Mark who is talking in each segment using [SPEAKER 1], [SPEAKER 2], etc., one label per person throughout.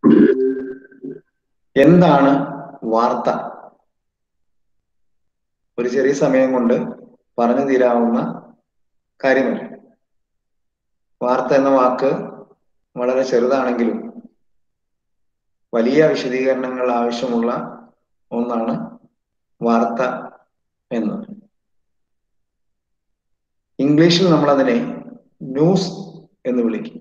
[SPEAKER 1] എന്താണ് വാർത്ത ഒരു ചെറിയ സമയം കൊണ്ട് പറഞ്ഞു തീരാവുന്ന കാര്യമല്ല വാർത്ത എന്ന വാക്ക് വളരെ ചെറുതാണെങ്കിലും വലിയ വിശദീകരണങ്ങൾ ആവശ്യമുള്ള ഒന്നാണ് വാർത്ത എന്നത് ഇംഗ്ലീഷിൽ നമ്മൾ അതിനെ ന്യൂസ് എന്ന് വിളിക്കും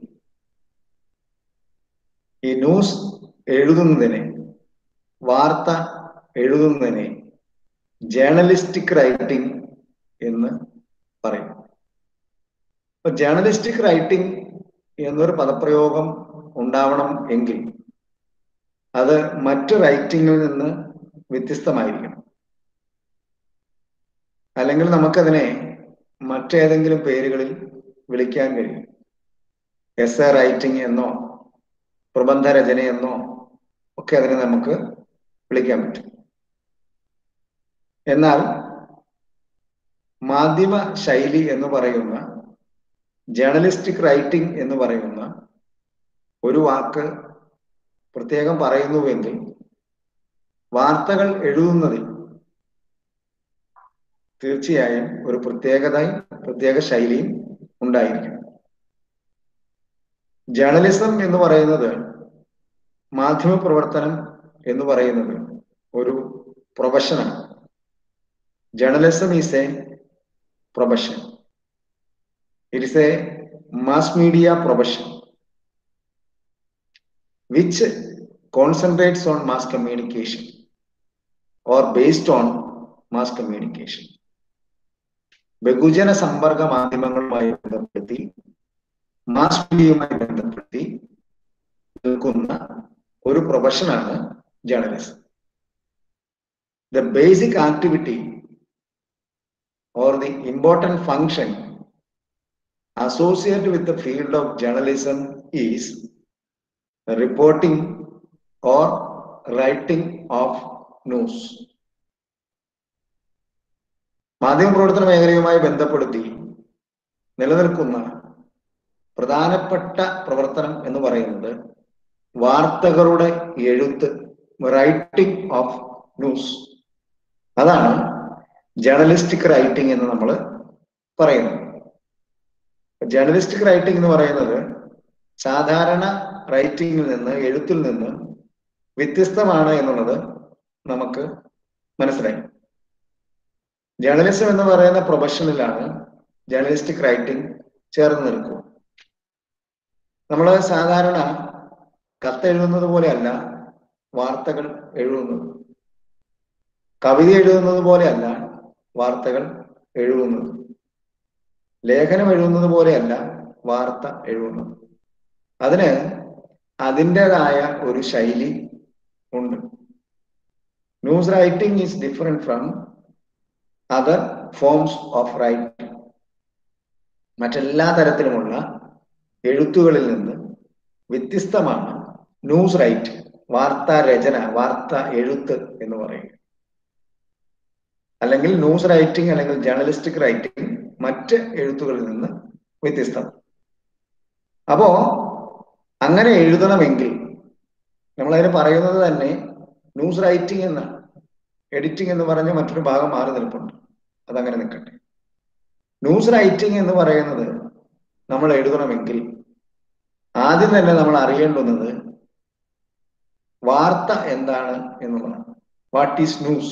[SPEAKER 1] ഈ ന്യൂസ് എഴുതുന്നതിനെ വാർത്ത എഴുതുന്നതിനെ ജേർണലിസ്റ്റിക് റൈറ്റിംഗ് എന്ന് പറയും അപ്പൊ ജേർണലിസ്റ്റിക് റൈറ്റിംഗ് എന്നൊരു പദപ്രയോഗം ഉണ്ടാവണം എങ്കിൽ അത് മറ്റു റൈറ്റിംഗിൽ നിന്ന് വ്യത്യസ്തമായിരിക്കണം അല്ലെങ്കിൽ നമുക്കതിനെ മറ്റേതെങ്കിലും പേരുകളിൽ വിളിക്കാൻ കഴിയും എസ് എ റൈറ്റിംഗ് എന്നോ പ്രബന്ധ രചന എന്നോ ഒക്കെ അതിനെ നമുക്ക് വിളിക്കാൻ പറ്റും എന്നാൽ മാധ്യമ ശൈലി എന്ന് പറയുന്ന ജേർണലിസ്റ്റിക് റൈറ്റിംഗ് എന്ന് പറയുന്ന ഒരു വാക്ക് പ്രത്യേകം പറയുന്നുവെങ്കിൽ വാർത്തകൾ എഴുതുന്നതിൽ തീർച്ചയായും ഒരു പ്രത്യേകതയും പ്രത്യേക ശൈലിയും ഉണ്ടായിരിക്കും ജേർണലിസം എന്ന് പറയുന്നത് മാധ്യമ പ്രവർത്തനം എന്ന് പറയുന്നത് ഒരു പ്രൊഫഷനാണ് journalism is a profession it is a mass media profession which concentrates on mass communication or based on mass communication ബഹുജന സമ്പർക്ക മാധ്യമങ്ങളുമായി ബന്ധപ്പെടുത്തി മാസ് മീഡിയയുമായി ബന്ധപ്പെടുത്തി നിൽക്കുന്ന ഒരു പ്രൊഫഷനാണ് journalism the basic activity or the important function associated with the field of journalism is reporting or writing of news. മാധ്യമപ്രവർത്തന മേഖലയുമായി ബന്ധപ്പെടുത്തി നിലനിൽക്കുന്ന പ്രധാനപ്പെട്ട പ്രവർത്തനം എന്ന് പറയുന്നത് വാർത്തകളുടെ എഴുത്ത് റൈറ്റിംഗ് ഓഫ് ന്യൂസ് അതാണ് ജേർണലിസ്റ്റിക് റൈറ്റിംഗ് എന്ന് നമ്മൾ പറയുന്നു ജേർണലിസ്റ്റിക് റൈറ്റിംഗ് എന്ന് പറയുന്നത് സാധാരണ റൈറ്റിംഗിൽ നിന്ന് എഴുത്തിൽ നിന്ന് വ്യത്യസ്തമാണ് എന്നുള്ളത് നമുക്ക് മനസ്സിലായി ജേർണലിസം എന്ന് പറയുന്ന പ്രൊഫഷനിലാണ് ജേർണലിസ്റ്റിക് റൈറ്റിംഗ് ചേർന്ന് നിൽക്കുക നമ്മൾ സാധാരണ കത്തെഴുതുന്നത് പോലെയല്ല വാർത്തകൾ എഴുതുന്നത് കവിത എഴുതുന്നത് പോലെയല്ല വാർത്തകൾ എഴുതുന്നത് ലേഖനം എഴുതുന്നത് പോലെയല്ല വാർത്ത എഴുതുന്നത് അതിന് അതിൻ്റെതായ ഒരു ശൈലി ഉണ്ട് news writing is different from other forms of writing മറ്റെല്ലാ തരത്തിലുമുള്ള എഴുത്തുകളിൽ നിന്ന് വ്യത്യസ്തമാണ് ന്യൂസ് റൈറ്റിംഗ് വാർത്താ രചന വാർത്ത എഴുത്ത് എന്ന് പറയുന്നത് അല്ലെങ്കിൽ ന്യൂസ് റൈറ്റിംഗ് അല്ലെങ്കിൽ ജേർണലിസ്റ്റിക് റൈറ്റിംഗ് മറ്റ് എഴുത്തുകളിൽ നിന്ന് വ്യത്യസ്തം അപ്പോ അങ്ങനെ എഴുതണമെങ്കിൽ നമ്മൾ അതിന് പറയുന്നത് തന്നെ ന്യൂസ് റൈറ്റിംഗ് എന്നാണ് എഡിറ്റിംഗ് എന്ന് പറഞ്ഞ മറ്റൊരു ഭാഗം മാറി നിൽപ്പുണ്ട് അതങ്ങനെ നിൽക്കട്ടെ ന്യൂസ് റൈറ്റിംഗ് എന്ന് പറയുന്നത് നമ്മൾ എഴുതണമെങ്കിൽ ആദ്യം തന്നെ നമ്മൾ അറിയേണ്ടുന്നത് വാർത്ത എന്താണ് എന്നുള്ളതാണ് വാട്ട് ഈസ് ന്യൂസ്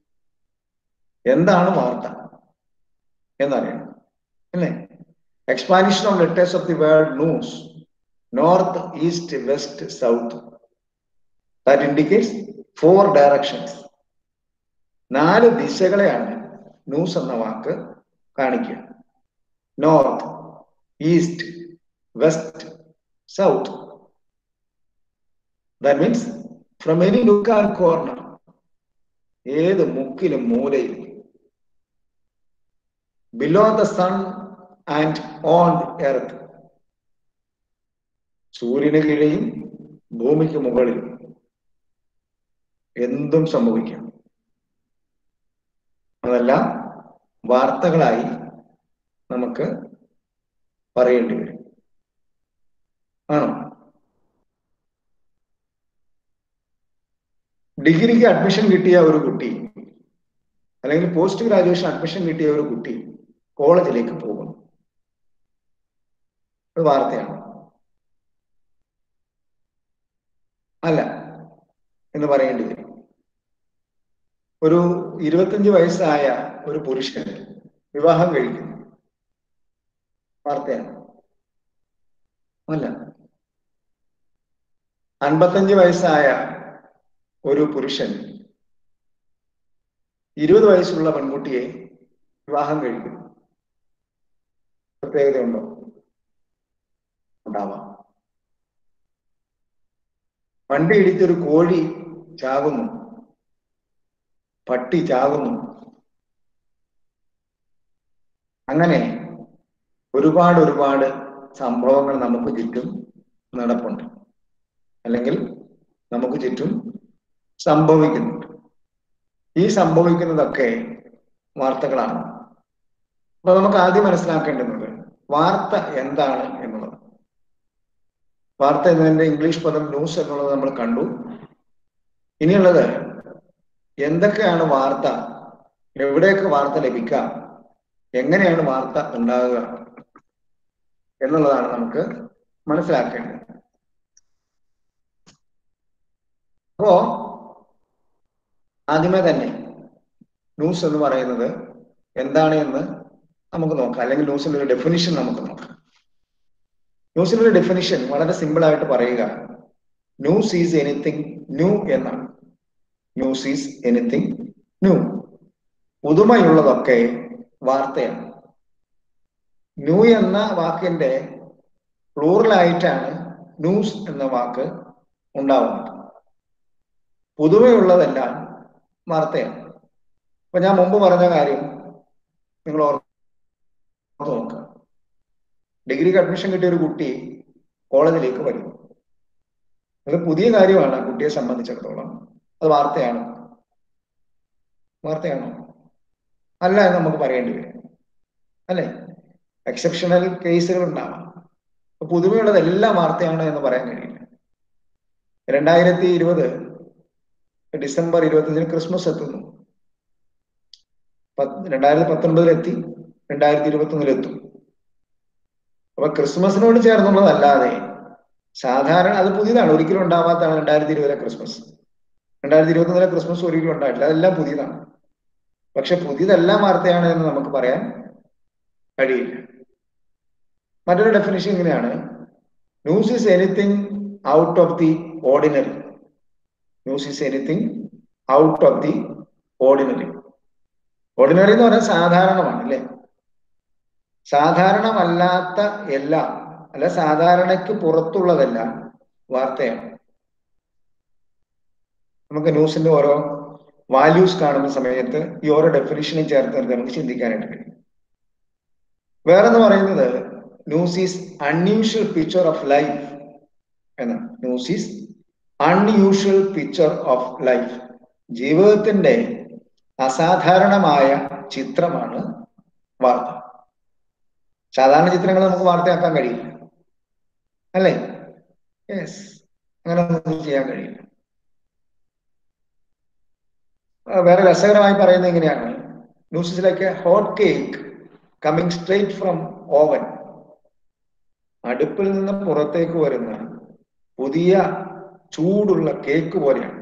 [SPEAKER 1] എന്താണ് വാർത്ത എന്നറിയണം അല്ലേ expansion of letters of the world news north east west south that indicates four directions നാല് ദിശകളെയാണ് ന്യൂസ് എന്ന വാക്ക് കാണിക്കുക north east west south that means from any nook and corner ഏത് മുക്കിലും മൂലയിലും below the sun and on earth സൂര്യന് കീഴെയും ഭൂമിക്ക് മുകളിലും എന്തും സംഭവിക്കാം അതെല്ലാം വാർത്തകളായി നമുക്ക് പറയേണ്ടി വരും ആണോ ഡിഗ്രിക്ക് അഡ്മിഷൻ കിട്ടിയ ഒരു കുട്ടി അല്ലെങ്കിൽ പോസ്റ്റ് ഗ്രാജുവേഷൻ അഡ്മിഷൻ കിട്ടിയ ഒരു കുട്ടി കോളേജിലേക്ക് പോകുന്നു അത് വാർത്തയാണ് അല്ല എന്ന് പറയേണ്ടി വരും ഒരു ഇരുപത്തിയഞ്ച് വയസ്സായ ഒരു പുരുഷൻ വിവാഹം കഴിക്കുന്നു വാർത്തയാണ് അല്ല അൻപത്തഞ്ച് വയസ്സായ ഒരു പുരുഷൻ ഇരുപത് വയസ്സുള്ള പെൺകുട്ടിയെ വിവാഹം കഴിക്കുന്നു പ്രത്യേകതയുണ്ടോ ഉണ്ടാവാം വണ്ടി ഇടിച്ചൊരു കോഴി ചാകുന്നു പട്ടി ചാകുന്നു അങ്ങനെ ഒരുപാട് ഒരുപാട് സംഭവങ്ങൾ നമുക്ക് ചുറ്റും നടപ്പുണ്ട് അല്ലെങ്കിൽ നമുക്ക് ചുറ്റും സംഭവിക്കുന്നുണ്ട് ഈ സംഭവിക്കുന്നതൊക്കെ വാർത്തകളാണ് അപ്പൊ നമുക്ക് ആദ്യം മനസ്സിലാക്കേണ്ടുന്നത് വാർത്ത എന്താണ് എന്നുള്ളത് വാർത്ത എന്നതിന്റെ ഇംഗ്ലീഷ് പദം ന്യൂസ് എന്നുള്ളത് നമ്മൾ കണ്ടു ഇനിയുള്ളത് എന്തൊക്കെയാണ് വാർത്ത എവിടെയൊക്കെ വാർത്ത ലഭിക്കാം എങ്ങനെയാണ് വാർത്ത ഉണ്ടാകുക എന്നുള്ളതാണ് നമുക്ക് മനസ്സിലാക്കേണ്ടത് അപ്പോ ആദ്യമേ തന്നെ ന്യൂസ് എന്ന് പറയുന്നത് എന്താണ് എന്ന് നമുക്ക് നോക്കാം അല്ലെങ്കിൽ ന്യൂസിന്റെ ഒരു ഡെഫിനിഷൻ നമുക്ക് നോക്കാം ന്യൂസിന്റെ ഒരു ഡെഫിനിഷൻ വളരെ സിമ്പിൾ ആയിട്ട് പറയുക ന്യൂസ് ഈസ് എനിത്തിങ് ന്യൂ എന്നാണ് ന്യൂസ് ഈസ് എനിത്തിങ് ന്യൂ പുതുമയുള്ളതൊക്കെ വാർത്തയാണ് ന്യൂ എന്ന വാക്കിന്റെ പ്ലൂറലായിട്ടാണ് ന്യൂസ് എന്ന വാക്ക് ഉണ്ടാവുന്നത് പുതുമയുള്ളതെല്ലാം വാർത്തയാണ് അപ്പൊ ഞാൻ മുമ്പ് പറഞ്ഞ കാര്യം നിങ്ങൾ ഓർത്ത് നോക്കുക ഡിഗ്രിക്ക് അഡ്മിഷൻ കിട്ടിയ ഒരു കുട്ടി കോളേജിലേക്ക് വരുന്നു അത് പുതിയ കാര്യമാണ് കുട്ടിയെ സംബന്ധിച്ചിടത്തോളം അത് വാർത്തയാണ് വാർത്തയാണോ അല്ല എന്ന് നമുക്ക് പറയേണ്ടി വരും അല്ലെ എക്സെപ്ഷണൽ കേസുകൾ ഉണ്ടാവാം പുതുമയുള്ളത് എല്ലാം വാർത്തയാണ് എന്ന് പറയാൻ കഴിയില്ല രണ്ടായിരത്തി ഇരുപത് ഡിസംബർ ഇരുപത്തിയഞ്ചിന് ക്രിസ്മസ് എത്തുന്നു രണ്ടായിരത്തി പത്തൊൻപതിൽ എത്തി രണ്ടായിരത്തി ഇരുപത്തി ഒന്നിൽ എത്തും അപ്പൊ ക്രിസ്മസിനോട് ചേർന്നുള്ളതല്ലാതെ സാധാരണ അത് പുതിയതാണ് ഒരിക്കലും ഉണ്ടാവാത്തതാണ് രണ്ടായിരത്തി ഇരുപതിലെ ക്രിസ്മസ് രണ്ടായിരത്തി ഇരുപത്തി ഒന്നിലെ ക്രിസ്മസ് ഒരിക്കലും ഉണ്ടായിട്ടില്ല അതെല്ലാം പുതിയതാണ് പക്ഷെ പുതിയതെല്ലാം വാർത്തയാണ് എന്ന് നമുക്ക് പറയാൻ കഴിയില്ല മറ്റൊരു ഡെഫിനിഷൻ ഇങ്ങനെയാണ് news is anything out of the ordinary news is anything out of the ordinary ordinary എന്ന് പറഞ്ഞാൽ സാധാരണമാണ് അല്ലെ സാധാരണമല്ലാത്ത എല്ലാം അല്ല സാധാരണയ്ക്ക് പുറത്തുള്ളതെല്ലാം വാർത്തയാണ് നമുക്ക് ന്യൂസിന്റെ ഓരോ വാല്യൂസ് കാണുന്ന സമയത്ത് ഈ ഓരോ ഡെഫിനിഷനും ചേർത്ത് നിർത്തി നമുക്ക് ചിന്തിക്കാനായിട്ട് കഴിയും വേറെന്ന് പറയുന്നത് news is unusual picture of life എന്നാണ് news is unusual picture of life ജീവിതത്തിന്റെ അസാധാരണമായ ചിത്രമാണ് വാർത്ത സാധാരണ ചിത്രങ്ങൾ നമുക്ക് വാർത്തയാക്കാൻ കഴിയില്ല അല്ലേ യെസ് അങ്ങനെ ഒന്നും ചെയ്യാൻ കഴിയില്ല വേറെ രസകരമായി പറയുന്നത് ഇങ്ങനെയാണ് news is like a hot cake coming straight from oven അടുപ്പിൽ നിന്ന് പുറത്തേക്ക് വരുന്ന പുതിയ ചൂടുള്ള കേക്ക് പോലെയാണ്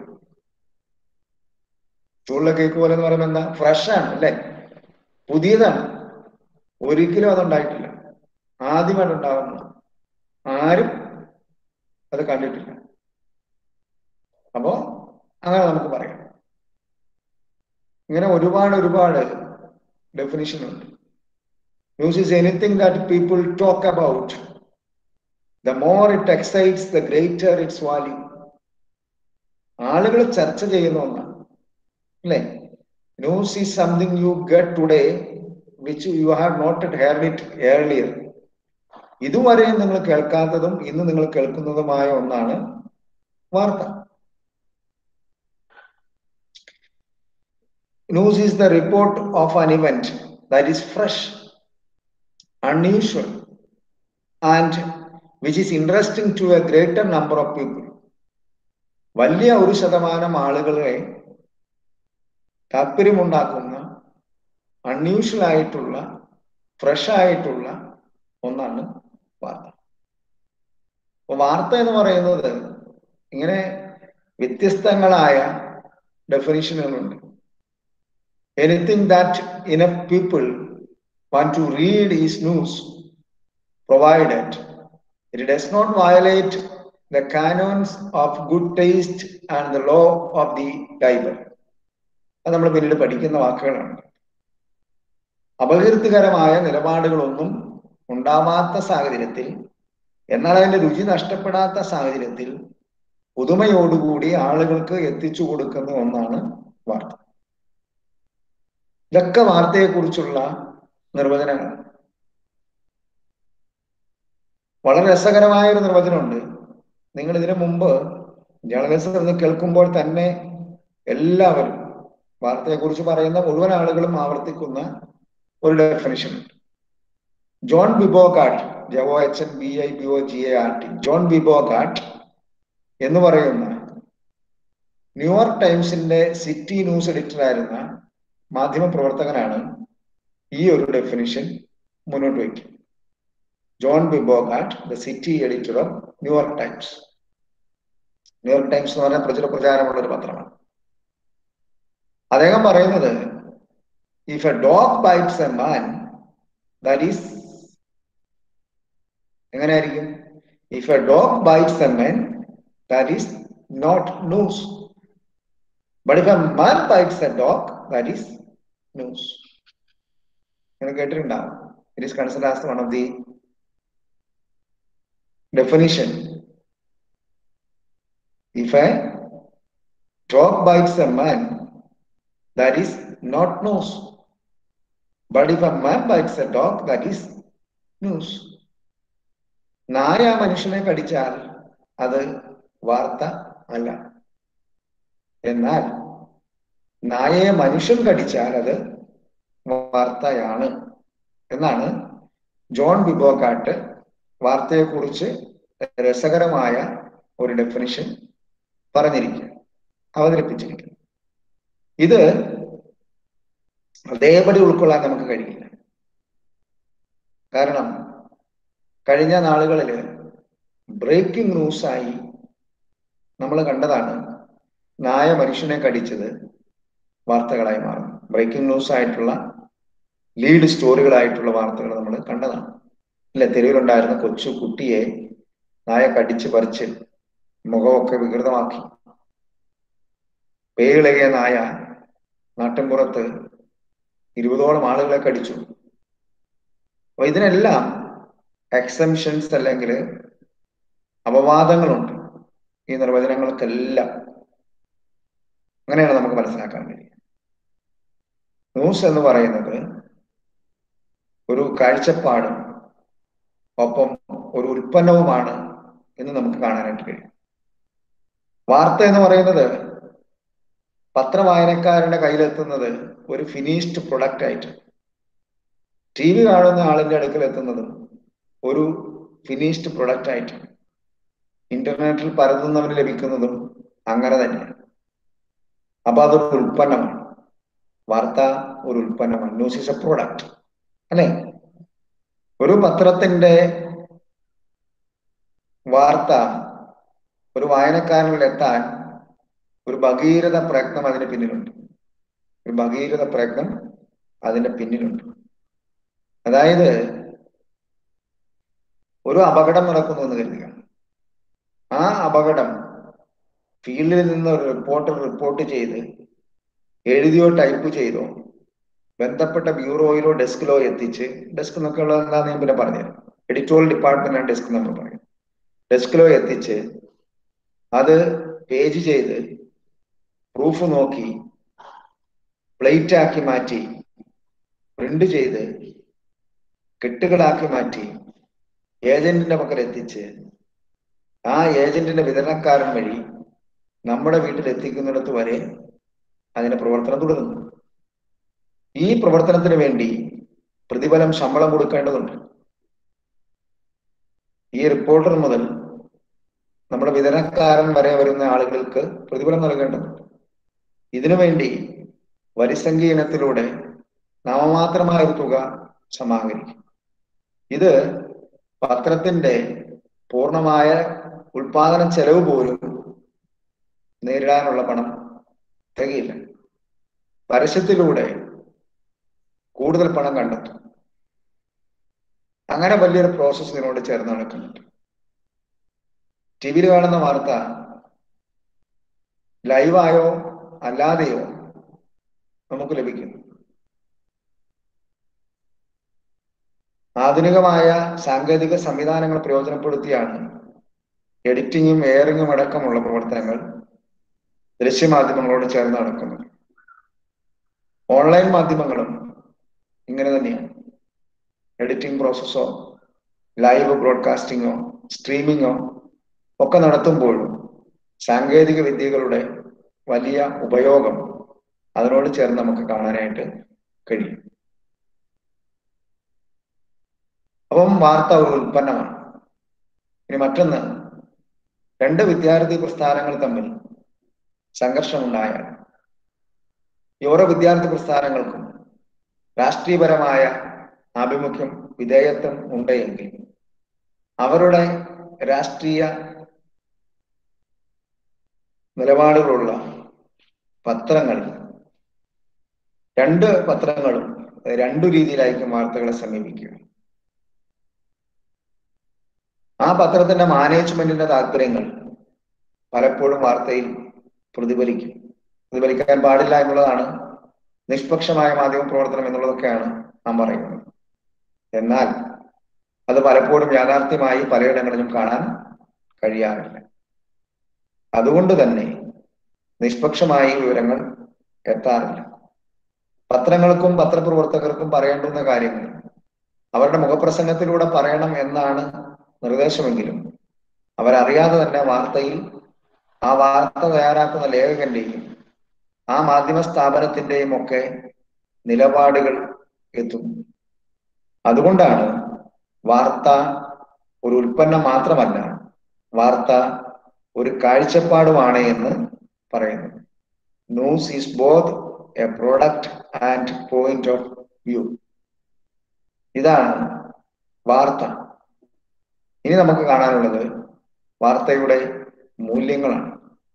[SPEAKER 1] ചൂടുള്ള കേക്ക് പോലെ എന്ന് പറയുമ്പോൾ എന്താ ഫ്രഷ് ആണ് അല്ലെ പുതിയതാണ് ഒരിക്കലും അതുണ്ടായിട്ടില്ല ആദ്യമായിട്ട് ഉണ്ടാകുന്നത് ആരും അത് കണ്ടിട്ടില്ല അപ്പോ അങ്ങനെ നമുക്ക് പറയാം ഇങ്ങനെ ഒരുപാട് ഒരുപാട് ഡെഫിനിഷൻ ഉണ്ട് news is anything that people talk about the more it excites the greater its value ആളുകൾ ചർച്ച ചെയ്യുന്ന ഒന്നാണ് അല്ലേ news is something you get today which you have not heard it earlier ഇതുവരെ നിങ്ങൾ കേൾക്കാത്തതും ഇന്ന് നിങ്ങൾ കേൾക്കുന്നതുമായ ഒന്നാണ് വാർത്ത news is the report of an event that is fresh unusual and which is interesting to a greater number of people വലിയ ഒരു ശതമാനം ആളുകളെ താല്പര്യമുണ്ടാക്കുന്ന അൺയൂഷ്വൽ ആയിട്ടുള്ള ഫ്രഷ് ആയിട്ടുള്ള ഒന്നാണ് വാർത്ത അപ്പൊ വാർത്ത എന്ന് പറയുന്നത് ഇങ്ങനെ വ്യത്യസ്തങ്ങളായ ഡെഫിനിഷനുകളുണ്ട് anything that enough people want to read is news provided it does not violate the canons of good taste and the law of the libel അത് നമ്മൾ പിന്നീട് പഠിക്കുന്ന വാക്കുകളാണ് അപകീർത്തികരമായ നിലപാടുകളൊന്നും ഉണ്ടാവാത്ത സാഹചര്യത്തിൽ എന്നാൽ അതിന്റെ രുചി നഷ്ടപ്പെടാത്ത സാഹചര്യത്തിൽ പുതുമയോടുകൂടി ആളുകൾക്ക് എത്തിച്ചു കൊടുക്കുന്ന ഒന്നാണ് വാർത്ത ഇതൊക്കെ വാർത്തയെക്കുറിച്ചുള്ള നിർവചനങ്ങൾ വളരെ രസകരമായ ഒരു നിർവചനമുണ്ട് നിങ്ങൾ ഇതിനു മുമ്പ് ജേർണലിസം എന്ന് കേൾക്കുമ്പോൾ തന്നെ എല്ലാവരും വാർത്തയെക്കുറിച്ച് പറയുന്ന മുഴുവൻ ആളുകളും ആവർത്തിക്കുന്ന ഒരു ഡെഫിനിഷൻ ഉണ്ട് John B Bogart J O H N B I B O G A R T John B Bogart എന്ന് പറയുന്ന ന്യൂയോർക്ക് ടൈംസിന്റെ സിറ്റി ന്യൂസ് എഡിറ്റർ ആയിരുന്ന മാധ്യമ പ്രവർത്തകനാണ് ഈ ഒരു ഡെഫിനിഷൻ മുന്നോട്ട് വയ്ക്കുന്നത് John B Bogart the city editor of New York Times New York Times എന്ന് പറഞ്ഞാൽ പ്രചുര പ്രചാരമുള്ള ഒരു പത്രമാണ് അദ്ദേഹം പറയുന്നത് if a dog bites a man that is എങ്ങനെയായിരിക്കും if a dog bites a man that is not news but if a man bites a dog that is news നിങ്ങൾ കേട്ടിട്ടുണ്ടാവും it is consider as one of the definition if a dog bites a man that is not news but if a man bites a dog that is news നായ മനുഷ്യനെ കടിച്ചാൽ അത് വാർത്ത അല്ല എന്നാൽ നായയെ മനുഷ്യൻ കടിച്ചാൽ അത് വാർത്തയാണ് എന്നാണ് ജോൺ ബിബോക്കാട്ട് വാർത്തയെക്കുറിച്ച് രസകരമായ ഒരു ഡെഫിനിഷൻ പറഞ്ഞിരിക്കുക അവതരിപ്പിച്ചിരിക്കുക ഇത് അതേപടി ഉൾക്കൊള്ളാൻ നമുക്ക് കഴിയില്ല കാരണം കഴിഞ്ഞ നാളുകളിൽ ബ്രേക്കിംഗ് ന്യൂസായി നമ്മൾ കണ്ടതാണ് നായ മനുഷ്യനെ കടിച്ചത് വാർത്തകളായി മാറും ബ്രേക്കിംഗ് ന്യൂസ് ആയിട്ടുള്ള ലീഡ് സ്റ്റോറികളായിട്ടുള്ള വാർത്തകൾ നമ്മൾ കണ്ടതാണ് ഇല്ല തെരുവിലുണ്ടായിരുന്ന കൊച്ചു കുട്ടിയെ നായ കടിച്ച് പറിച്ച് മുഖമൊക്കെ വികൃതമാക്കി പേയിളകിയ നായ നാട്ടിൻപുറത്ത് ഇരുപതോളം ആളുകളെ കടിച്ചു അപ്പൊ ഇതിനെല്ലാം എക്സംഷൻസ് അല്ലെങ്കിൽ അപവാദങ്ങളുണ്ട് ഈ നിർവചനങ്ങൾക്കെല്ലാം അങ്ങനെയാണ് നമുക്ക് മനസ്സിലാക്കാൻ കഴിയുക ന്യൂസ് എന്ന് പറയുന്നത് ഒരു കാഴ്ചപ്പാടും ഒപ്പം ഒരു ഉൽപ്പന്നവുമാണ് എന്ന് നമുക്ക് കാണാനായിട്ട് കഴിയും വാർത്ത എന്ന് പറയുന്നത് പത്രവായനക്കാരന്റെ കയ്യിലെത്തുന്നത് ഒരു ഫിനിഷ്ഡ് പ്രൊഡക്റ്റ് ആയിട്ട് ടി വി കാണുന്ന ആളിന്റെ അടുക്കൽ എത്തുന്നതും ഒരു ഫിനിഷ്ഡ് പ്രൊഡക്റ്റ് ആയിട്ട് ഇന്റർനെറ്റിൽ പരതുന്നവന് ലഭിക്കുന്നതും അങ്ങനെ തന്നെയാണ് അപ്പൊ അതൊരു ഉൽപ്പന്നമാണ് വാർത്ത ഒരു ഉൽപ്പന്നമാണ് ന്യൂസ് ഇസ് എ പ്രോഡക്റ്റ് അല്ലെ ഒരു പത്രത്തിന്റെ വാർത്ത ഒരു വായനക്കാരനിൽ എത്താൻ ഒരു ഭഗീരഥ പ്രയത്നം അതിന് പിന്നിലുണ്ട് ഒരു ഭഗീരഥ പ്രയത്നം അതിന്റെ പിന്നിലുണ്ട് അതായത് ഒരു അപകടം നടക്കുന്നു എന്ന് കരുതുക ആ അപകടം ഫീൽഡിൽ നിന്ന് ഒരു റിപ്പോർട്ടർ റിപ്പോർട്ട് ചെയ്ത് എഴുതിയോ ടൈപ്പ് ചെയ്തോ ബന്ധപ്പെട്ട ബ്യൂറോയിലോ ഡെസ്കിലോ എത്തിച്ച് ഡെസ്ക് എന്നൊക്കെ ഉള്ളത് എന്താന്ന് ഞാൻ പിന്നെ പറഞ്ഞുതരാം എഡിറ്റോറിയൽ ഡിപ്പാർട്ട്മെന്റാണ് ഡെസ്ക് നമ്മൾ പറയും ഡെസ്കിലോ എത്തിച്ച് അത് പേജ് ചെയ്ത് പ്രൂഫ് നോക്കി പ്ലേറ്റ് ആക്കി മാറ്റി പ്രിന്റ് ചെയ്ത് കെട്ടുകളാക്കി മാറ്റി ഏജന്റിന്റെ പക്കൽ എത്തിച്ച് ആ ഏജന്റിന്റെ വിതരണക്കാരൻ വഴി നമ്മുടെ വീട്ടിൽ എത്തിക്കുന്നിടത്ത് വരെ അതിന്റെ പ്രവർത്തനം തുടരുന്നു ഈ പ്രവർത്തനത്തിന് വേണ്ടി പ്രതിഫലം ശമ്പളം കൊടുക്കേണ്ടതുണ്ട് ഈ റിപ്പോർട്ടർ മുതൽ നമ്മുടെ വിതരണക്കാരൻ വരെ വരുന്ന ആളുകൾക്ക് പ്രതിഫലം നൽകേണ്ടതുണ്ട് ഇതിനുവേണ്ടി വരിസംഖ്യ ഇനത്തിലൂടെ നാമമാത്രമായ ഒരു തുക സമാഹരിക്കും ഇത് പത്രത്തിന്റെ പൂർണ്ണമായ ഉൽപാദന ചെലവ് പോലും നേരിടാനുള്ള പണം തികയില്ല പരസ്യത്തിലൂടെ കൂടുതൽ പണം കണ്ടെത്തും അങ്ങനെ വലിയൊരു പ്രോസസ്സ് ഇതിനോട് ചേർന്ന് നടക്കുന്നുണ്ട് ടി വിയിൽ കാണുന്ന വാർത്ത ലൈവായോ അല്ലാതെയോ നമുക്ക് ലഭിക്കുന്നു ആധുനികമായ സാങ്കേതിക സംവിധാനങ്ങൾ പ്രയോജനപ്പെടുത്തിയാണ് എഡിറ്റിങ്ങും എയറിങ്ങും അടക്കമുള്ള പ്രവർത്തനങ്ങൾ ദൃശ്യമാധ്യമങ്ങളോട് ചേർന്ന് നടക്കുന്നത് ഓൺലൈൻ മാധ്യമങ്ങളും ഇങ്ങനെ തന്നെയാണ് എഡിറ്റിംഗ് പ്രോസസ്സോ ലൈവ് ബ്രോഡ്കാസ്റ്റിങ്ങോ സ്ട്രീമിങ്ങോ ഒക്കെ നടത്തുമ്പോഴും സാങ്കേതിക വിദ്യകളുടെ വലിയ ഉപയോഗം അതിനോട് ചേർന്ന് നമുക്ക് കാണാനായിട്ട് കഴിയും അപ്പം വാർത്ത ഒരു ഉൽപ്പന്നമാണ് ഇനി മറ്റൊന്ന് രണ്ട് വിദ്യാർത്ഥി പ്രസ്ഥാനങ്ങൾ തമ്മിൽ സംഘർഷമുണ്ടായാൽ ഈ ഓരോ വിദ്യാർത്ഥി പ്രസ്ഥാനങ്ങൾക്കും രാഷ്ട്രീയപരമായ ആഭിമുഖ്യം വിധേയത്വം ഉണ്ടെങ്കിൽ അവരുടെ രാഷ്ട്രീയ നിലപാടുകളുള്ള പത്രങ്ങളിൽ രണ്ട് പത്രങ്ങളും രണ്ടു രീതിയിലായിരിക്കും വാർത്തകളെ സമീപിക്കുക ആ പത്രത്തിന്റെ മാനേജ്മെന്റിന്റെ താല്പര്യങ്ങൾ പലപ്പോഴും വാർത്തയിൽ പ്രതിഫലിക്കും പ്രതിഫലിക്കാൻ പാടില്ല എന്നുള്ളതാണ് നിഷ്പക്ഷമായ മാധ്യമ പ്രവർത്തനം എന്നുള്ളതൊക്കെയാണ് നാം പറയുന്നത് എന്നാൽ അത് പലപ്പോഴും യാഥാർത്ഥ്യമായി പലയിടങ്ങളിലും കാണാൻ കഴിയാറില്ല അതുകൊണ്ട് തന്നെ നിഷ്പക്ഷമായി വിവരങ്ങൾ എത്താറില്ല പത്രങ്ങൾക്കും പത്രപ്രവർത്തകർക്കും പറയേണ്ടുന്ന കാര്യങ്ങൾ അവരുടെ മുഖപ്രസംഗത്തിലൂടെ പറയണം എന്നാണ് നിർദ്ദേശമെങ്കിലും അവരറിയാതെ തന്നെ വാർത്തയിൽ ആ വാർത്ത തയ്യാറാക്കുന്ന ലേഖകന്റെയും ആ മാധ്യമ സ്ഥാപനത്തിന്റെയും ഒക്കെ നിലപാടുകൾ എത്തും അതുകൊണ്ടാണ് വാർത്ത ഒരു ഉൽപ്പന്നം മാത്രമല്ല വാർത്ത ഒരു കാഴ്ചപ്പാടുമാണ് എന്ന് പറയുന്നത് news is both a product and point of view ഇതാണ് വാർത്ത ഇനി നമുക്ക് കാണാനുള്ളത് വാർത്തയുടെ മൂല്യങ്ങളാണ്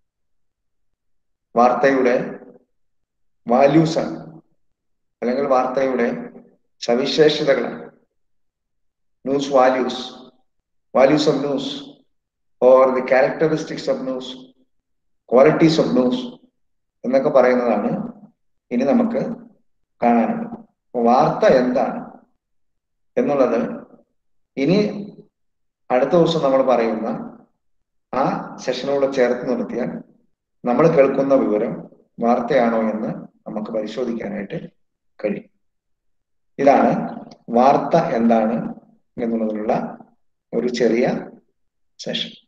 [SPEAKER 1] വാർത്തയുടെ വാല്യൂസ് ആണ് അല്ലെങ്കിൽ വാർത്തയുടെ സവിശേഷതകളാണ് news values values of news or the characteristics of news qualities of news എന്നൊക്കെ പറയുന്നതാണ് ഇനി നമുക്ക് കാണാനുള്ളത് വാർത്ത എന്താണ് എന്നുള്ളത് ഇനി അടുത്ത ദിവസം നമ്മൾ പറയുന്ന ആ സെഷനോട് ചേർത്ത് നിർത്തിയാൽ നമ്മൾ കേൾക്കുന്ന വിവരം വാർത്തയാണോ എന്ന് നമുക്ക് പരിശോധിക്കാനായിട്ട് കഴിയും ഇതാണ് വാർത്ത എന്താണ് എന്നുള്ളതിലുള്ള ഒരു ചെറിയ സെഷൻ